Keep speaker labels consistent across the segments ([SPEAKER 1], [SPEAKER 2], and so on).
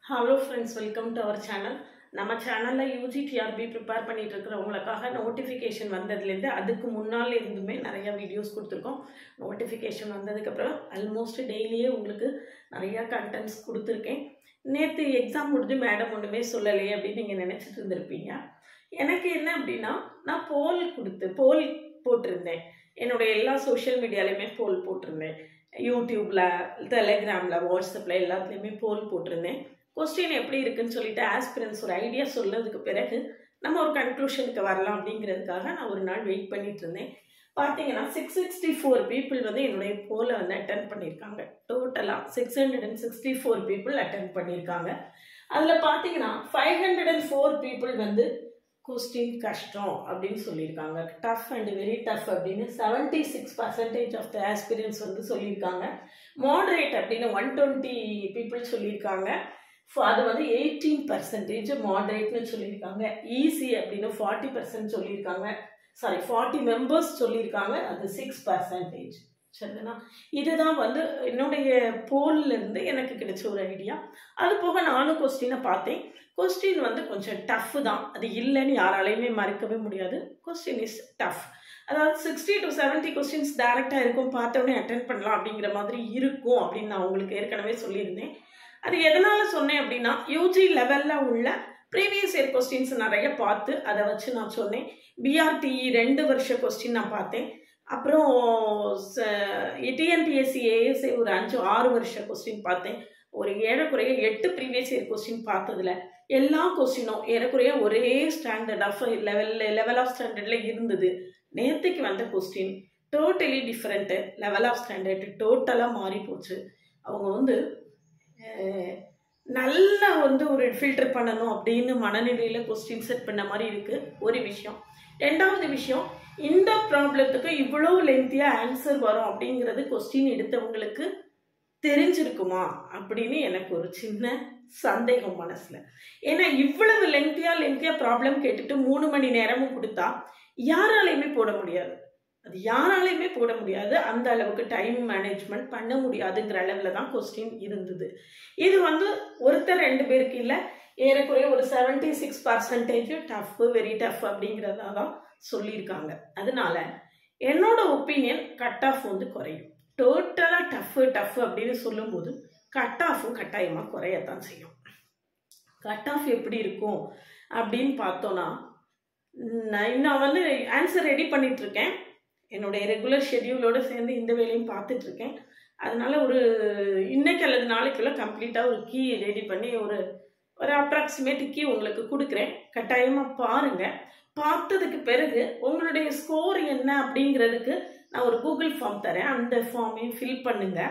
[SPEAKER 1] hello friends welcome to our channel நம்ம சேனலில் UG TRP prepare பண்ணிட்டு இருக்கிறவங்களுக்காக நோட்டிஃபிகேஷன் வந்ததுலேருந்து அதுக்கு முன்னால் இருந்துமே நிறைய வீடியோஸ் கொடுத்துருக்கோம் நோட்டிஃபிகேஷன் வந்ததுக்கப்புறம் ஆல்மோஸ்ட் டெய்லியே உங்களுக்கு நிறையா கண்டென்ட்ஸ் கொடுத்துருக்கேன் நேற்று எக்ஸாம் முடிஞ்சு மேடம் ஒன்றுமே சொல்லலையே அப்படின்னு நீங்கள் நினச்சிட்டு இருந்திருப்பீங்க எனக்கு என்ன அப்படின்னா நான் போல் கொடுத்து போல் போட்டிருந்தேன் என்னுடைய எல்லா சோஷியல் மீடியாலையுமே போல் போட்டிருந்தேன் யூடியூப்பில் டெலிகிராமில் வாட்ஸ்அப்பில் எல்லாத்துலேயுமே போல் போட்டிருந்தேன் கொஸ்டின் எப்படி இருக்குன்னு சொல்லிட்டு ஆஸ்பிரன்ஸ் ஒரு ஐடியா சொன்னதுக்கு பிறகு நம்ம ஒரு கன்க்ளூஷனுக்கு வரலாம் அப்படிங்கிறதுக்காக நான் ஒரு நாள் வெயிட் பண்ணிட்டு இருந்தேன் பார்த்தீங்கன்னா சிக்ஸ் சிக்ஸ்டி ஃபோர் பீப்புள் வந்து என்னுடைய போலை வந்து அட்டன் பண்ணியிருக்காங்க டோட்டலாக six hundred and sixty four people attend பண்ணியிருக்காங்க அதில் பார்த்தீங்கன்னா five hundred and four people வந்து கொஸ்டின் கஷ்டம் அப்படின்னு சொல்லியிருக்காங்க டஃப் அண்ட் வெரி டஃப் அப்படின்னு seventy six percentage of the aspirants வந்து சொல்லியிருக்காங்க மாடரேட் அப்படின்னு ஒன் டுவெண்ட்டி பீப்புள் சொல்லியிருக்காங்க ஃப- அது வந்து எயிட்டீன் பர்சன்டேஜ் மாடரேட்னு சொல்லியிருக்காங்க ஈஸி அப்படின்னு ஃபார்ட்டி பர்சன்ட் சொல்லியிருக்காங்க சாரி ஃபார்ட்டி மெம்பர்ஸ் சொல்லியிருக்காங்க அது சிக்ஸ் பர்சன்டேஜ் சரிங்களா இதுதான் வந்து என்னுடைய போல்ல இருந்து எனக்கு கிடைச்ச ஒரு ஐடியா அது போக நானும் கொஸ்டினை பார்த்தேன் கொஸ்டின் வந்து கொஞ்சம் டஃப் தான் அது இல்லைன்னு யாராலையுமே மறுக்கவே முடியாது கொஸ்டின் இஸ் டஃப் அதாவது சிக்ஸ்டி டு செவன்ட்டி கொஸ்டின்ஸ் டேரெக்டாக இருக்கும் பார்த்தோன்னே அட்டன் பண்ணலாம் அப்படிங்கிற மாதிரி இருக்கும் அப்படின்னு நான் உங்களுக்கு ஏற்கனவே சொல்லியிருந்தேன் அது எதனால் சொன்னேன் அப்படின்னா யூஜி லெவலில் உள்ள ப்ரீவியஸ் இயர் கொஸ்டின்ஸ் நிறைய பார்த்து அதை வச்சு நான் சொன்னேன் பிஆர்டிஇ ரெண்டு வருஷ கொஸ்டின் நான் பார்த்தேன் அப்புறம் டிஎன்பிஎஸ்சி ஏஎஸ்ஐ ஒரு அஞ்சு ஆறு வருஷ கொஸ்டின் பார்த்தேன் ஒரு ஏறக்குறைய எட்டு ப்ரீவியஸ் இயர் கொஸ்டின் பார்த்ததுல எல்லா கொஸ்டினும் ஏறக்குறைய ஒரே standard of level level of ஸ்டாண்டர்டில் இருந்தது நேற்றுக்கு வந்த question totally different level of standard டோட்டலாக மாறி போச்சு அவங்க வந்து அஹ், நல்லா வந்து ஒரு ஃபில்டர் பண்ணணும் அப்படின்னு மனநிலையில் கொஸ்டின் செட் பண்ண மாதிரி இருக்குது ஒரு விஷயம் ரெண்டாவது விஷயம் இந்த ப்ராப்ளத்துக்கு இவ்வளோ லென்த்தியாக ஆன்சர் வரும் அப்படிங்கிறது கொஸ்டின் எடுத்தவங்களுக்கு தெரிஞ்சிருக்குமா அப்படின்னு எனக்கு ஒரு சின்ன சந்தேகம் மனசுல ஏன்னா இவ்வளவு லென்த்தியா லென்த்தியா ப்ராப்ளம் கேட்டுட்டு மூணு மணி நேரமும் கொடுத்தா யாராலையுமே போட முடியாது அது யாராலையுமே போட முடியாது அந்த அளவுக்கு டைம் மேனேஜ்மெண்ட் பண்ண முடியாதுங்கிற அளவில் தான் கொஸ்டின் இருந்தது இது வந்து ஒருத்தர் ரெண்டு பேருக்கு இல்லை ஏறக்குறைய ஒரு seventy six percentage tough very tough அப்படிங்கிறதா தான் சொல்லியிருக்காங்க அதனால என்னோட ஒப்பீனியன் கட் ஆஃப் வந்து குறையும் டோட்டலாக டஃப் டஃப் அப்படின்னு சொல்லும்போது கட் ஆஃபும் கட்டாயமாக குறையத்தான் செய்யும் கட் ஆஃப் எப்படி இருக்கும் அப்படின்னு பார்த்தோன்னா நான் நான் வந்து ஆன்சர் ரெடி பண்ணிட்டு இருக்கேன் என்னுடைய ரெகுலர் ஷெட்யூலோட சேர்ந்து இந்த வேலையும் பார்த்துட்டு இருக்கேன் அதனால ஒரு இன்னைக்கு அல்லது நாளைக்குள்ள கம்ப்ளீட்டாக ஒரு கீ ரெடி பண்ணி ஒரு ஒரு அப்ராக்சிமேட் கீ உங்களுக்கு கொடுக்குறேன் கட்டாயமாக பாருங்க பார்த்ததுக்கு பிறகு உங்களுடைய ஸ்கோர் என்ன அப்படிங்கிறதுக்கு நான் ஒரு கூகுள் ஃபார்ம் தரேன் அந்த ஃபார்மையும் ஃபில் பண்ணுங்க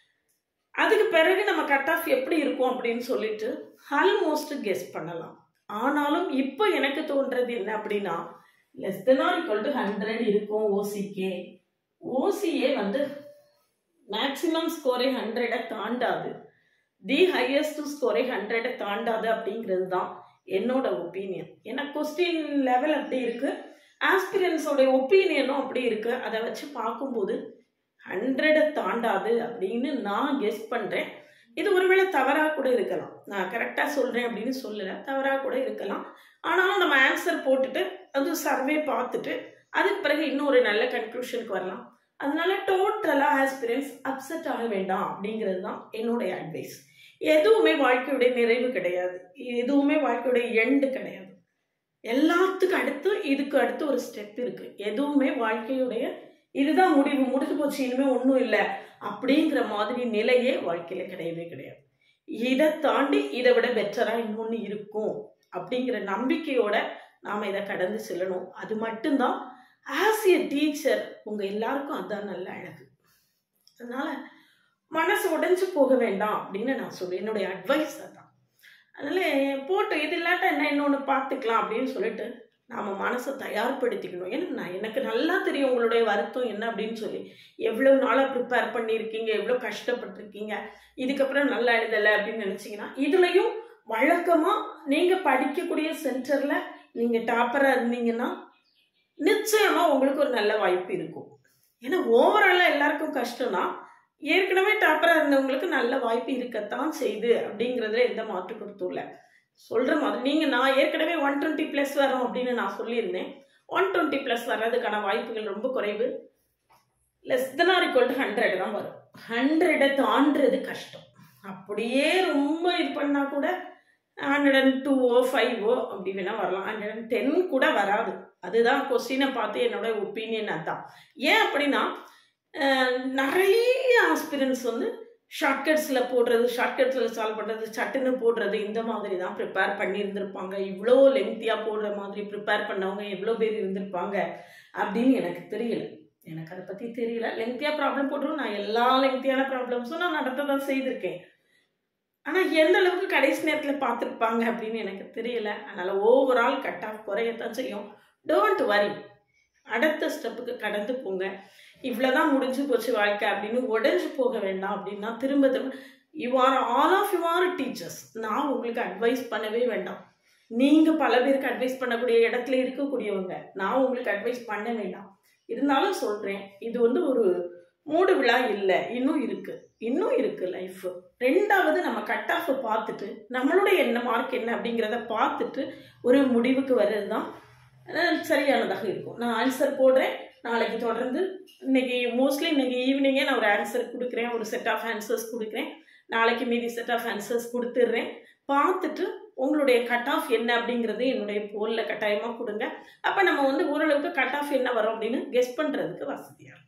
[SPEAKER 1] அதுக்கு பிறகு நம்ம கட் ஆஃப் எப்படி இருக்கும் அப்படின்னு சொல்லிட்டு ஆல்மோஸ்ட் கெஸ் பண்ணலாம் ஆனாலும் இப்போ எனக்கு தோன்றது என்ன அப்படின்னா less than or equal to hundred இருக்கும் ஓசிகே ஓசிஏ வந்து மேக்ஸிமம் ஸ்கோரை ஹண்ட்ரடை தாண்டாது தி ஹையஸ்ட் ஸ்கோரை ஹண்ட்ரடை தாண்டாது அப்படிங்கிறது தான் என்னோட ஒப்பீனியன் ஏன்னா கொஸ்டின் லெவல் அப்படி இருக்கு ஆஸ்பிரன்ஸோட ஒப்பீனியனும் அப்படி இருக்கு அதை வச்சு பார்க்கும்போது ஹண்ட்ரடை தாண்டாது அப்படின்னு நான் கெஸ் பண்ணுறேன் இது ஒருவேளை தவறாக கூட இருக்கலாம் நான் கரெக்டாக சொல்கிறேன் அப்படின்னு சொல்லலை தவறாக கூட இருக்கலாம் ஆனாலும் நம்ம ஆன்சர் போட்டுட்டு அது சர்வே பார்த்துட்டு அதுக்கு பிறகு இன்னும் ஒரு நல்ல கன்க்ளூஷனுக்கு வரலாம் அதனால டோட்டலாக ஆஸ்பிரன்ஸ் அப்செட் ஆக வேண்டாம் அப்படிங்கிறது தான் என்னுடைய அட்வைஸ் எதுவுமே வாழ்க்கையுடைய நிறைவு கிடையாது எதுவுமே வாழ்க்கையுடைய எண்டு கிடையாது எல்லாத்துக்கும் அடுத்து இதுக்கு அடுத்து ஒரு ஸ்டெப் இருக்கு எதுவுமே வாழ்க்கையுடைய இதுதான் முடிவு முடிஞ்சு போச்சு இனிமே ஒன்றும் இல்லை அப்படிங்கிற மாதிரி நிலையே வாழ்க்கையில கிடையவே கிடையாது இதை தாண்டி இதை விட பெட்டரா இன்னொன்று இருக்கும் அப்படிங்கிற நம்பிக்கையோட நாம இதை கடந்து செல்லணும் அது மட்டும்தான் ஆஸ் எ டீச்சர் உங்க எல்லாருக்கும் அதான் நல்ல அழகு அதனால மனசு உடைஞ்சு போக வேண்டாம் அப்படின்னு நான் சொல்லுவேன் என்னுடைய அட்வைஸ் அதான் அதனால போட்டு இது இல்லாட்டா என்ன இன்னொன்று பார்த்துக்கலாம் அப்படின்னு சொல்லிட்டு நாம மனசை தயார்படுத்திக்கணும் ஏன்னா நான் எனக்கு நல்லா தெரியும் உங்களுடைய வருத்தம் என்ன அப்படின்னு சொல்லி எவ்வளோ நாளாக ப்ரிப்பேர் பண்ணியிருக்கீங்க எவ்வளோ கஷ்டப்பட்டிருக்கீங்க இதுக்கப்புறம் நல்லா எழுதலை அப்படின்னு நினச்சிங்கன்னா இதுலயும் வழக்கமாக நீங்கள் படிக்கக்கூடிய சென்டரில் நீங்கள் டாப்பராக இருந்தீங்கன்னா நிச்சயமாக உங்களுக்கு ஒரு நல்ல வாய்ப்பு இருக்கும் ஏன்னா ஓவராலாக எல்லாருக்கும் கஷ்டம்னா ஏற்கனவே டாப்பராக இருந்தவங்களுக்கு நல்ல வாய்ப்பு இருக்கத்தான் செய்யுது அப்படிங்கிறதுல எந்த மாற்று கருத்தும் இல்லை சொல்கிற மாதிரி நீங்கள் நான் ஏற்கனவே ஒன் டுவெண்ட்டி ப்ளஸ் வரும் அப்படின்னு நான் சொல்லியிருந்தேன் ஒன் டுவெண்ட்டி ப்ளஸ் வர்றதுக்கான வாய்ப்புகள் ரொம்ப குறைவு less than or equal to hundred தான் வரும் ஹண்ட்ரடை தாண்டுறது கஷ்டம் அப்படியே ரொம்ப இது பண்ணால் கூட ஹண்ட்ரட் அண்ட் டூவோ ஃபைவோ அப்படி வேணால் வரலாம் ஹண்ட்ரட் அண்ட் டென் கூட வராது அதுதான் கொஸ்டினை பார்த்து என்னோட ஒப்பீனியன் அதுதான் ஏன் அப்படின்னா அஹ், நிறைய ஆஸ்பிரன்ஸ் வந்து ஷார்ட்கட்ஸில் போடுறது ஷார்ட்கட்ஸில் சால்வ் பண்ணுறது சட்டுன்னு போடுறது இந்த மாதிரி தான் ப்ரிப்பேர் பண்ணியிருந்திருப்பாங்க இவ்வளோ லெங்க்த்தியாக போடுற மாதிரி ப்ரிப்பேர் பண்ணவங்க எவ்வளோ பேர் இருந்திருப்பாங்க அப்படின்னு எனக்கு தெரியல எனக்கு அதை பற்றி தெரியல லெங்க்த்தியாக ப்ராப்ளம் போட்டுரும் நான் எல்லா லெங்க்த்தியான ப்ராப்ளம்ஸும் நான் நடத்த தான் செய்திருக்கேன் ஆனால் எந்த அளவுக்கு கடைசி நேரத்தில் பார்த்துருப்பாங்க அப்படின்னு எனக்கு தெரியல அதனால் ஓவரால் கட் ஆஃப் குறையத்தான் செய்யும் டோன்ட் வரி அடுத்த ஸ்டெப்புக்கு கடந்து போங்க இவ்வளோதான் முடிஞ்சு போச்சு வாழ்க்கை அப்படின்னு உடஞ்சு போக வேண்டாம் அப்படின்னா திரும்ப திரும்ப you are all of you are teachers நான் உங்களுக்கு அட்வைஸ் பண்ணவே வேண்டாம் நீங்கள் பல பேருக்கு அட்வைஸ் பண்ணக்கூடிய இடத்துல இருக்கக்கூடியவங்க நான் உங்களுக்கு அட்வைஸ் பண்ண வேண்டாம் இருந்தாலும் சொல்கிறேன் இது வந்து ஒரு மூடு விழா இல்லை இன்னும் இருக்குது இன்னும் இருக்குது லைஃப் ரெண்டாவது நம்ம கட் ஆஃப் பார்த்துட்டு நம்மளுடைய என்ன மார்க் என்ன அப்படிங்கிறத பார்த்துட்டு ஒரு முடிவுக்கு வர்றது தான் அஹ், சரியானதாக இருக்கும் நான் ஆன்சர் போடுறேன் நாளைக்கு தொடர்ந்து இன்னைக்கு மோஸ்ட்லி இன்னைக்கு ஈவினிங்கே நான் ஒரு ஆன்சர் கொடுக்குறேன் ஒரு செட் ஆஃப் ஆன்சர்ஸ் கொடுக்குறேன் நாளைக்கு மீதி செட் ஆஃப் ஆன்சர்ஸ் கொடுத்துட்றேன் பார்த்துட்டு உங்களுடைய கட் ஆஃப் என்ன அப்படிங்கிறது என்னுடைய போலில் கட்டாயமாக கொடுங்க அப்போ நம்ம வந்து ஓரளவுக்கு கட் ஆஃப் என்ன வரும் அப்படின்னு கெஸ் பண்ணுறதுக்கு வசதியாக இருக்கும்